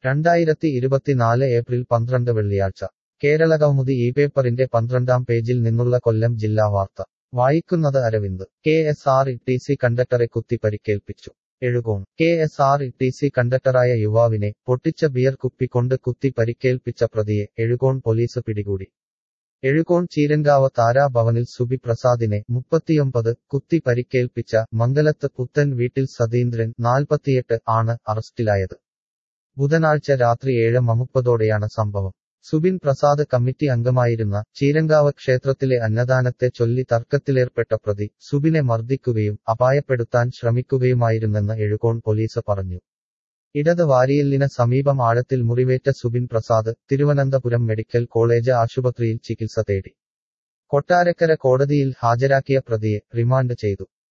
രണ്ടായിരത്തി ഇരുപത്തിനാല് ഏപ്രിൽ പന്ത്രണ്ട് വെള്ളിയാഴ്ച കേരളകൗമുദി ഈ പേപ്പറിന്റെ പന്ത്രണ്ടാം പേജിൽ നിന്നുള്ള കൊല്ലം ജില്ലാ വാർത്ത വായിക്കുന്നത് Aravind K S R T C സി കണ്ടക്ടറെ കുത്തി പരിക്കേൽപ്പിച്ചു Ezhukone K S R T C സി കണ്ടക്ടറായ യുവാവിനെ പൊട്ടിച്ച ബിയർ കുപ്പി കൊണ്ട് കുത്തി പരിക്കേൽപ്പിച്ച പ്രതിയെ എഴുകോൺ പോലീസ് പിടികൂടി എഴുകോൺ ചീരൻകാവ് താരാഭവനിൽ സുബി പ്രസാദിനെ മുപ്പത്തിയൊമ്പത് കുത്തി പരിക്കേൽപ്പിച്ച മംഗലത്ത് പുത്തൻ വീട്ടിൽ സതീന്ദ്രൻ നാൽപ്പത്തിയെട്ട് ആണ് അറസ്റ്റിലായത് ബുധനാഴ്ച രാത്രി ഏഴ് മുപ്പതോടെയാണ് സംഭവം സുബിൻ പ്രസാദ് കമ്മിറ്റി അംഗമായിരുന്ന ചീരങ്കാവ് ക്ഷേത്രത്തിലെ അന്നദാനത്തെ ചൊല്ലി തർക്കത്തിലേർപ്പെട്ട പ്രതി സുബിനെ മർദ്ദിക്കുകയും അപായപ്പെടുത്താൻ ശ്രമിക്കുകയുമായിരുന്നെന്ന് എഴുകോൺ പോലീസ് പറഞ്ഞു ഇടത് വാരിയലിന് സമീപം ആഴത്തിൽ മുറിവേറ്റ സുബിൻ പ്രസാദ് തിരുവനന്തപുരം മെഡിക്കൽ കോളേജ് ആശുപത്രിയിൽ ചികിത്സ തേടി കൊട്ടാരക്കര കോടതിയിൽ ഹാജരാക്കിയ പ്രതിയെ റിമാൻഡ് ചെയ്തു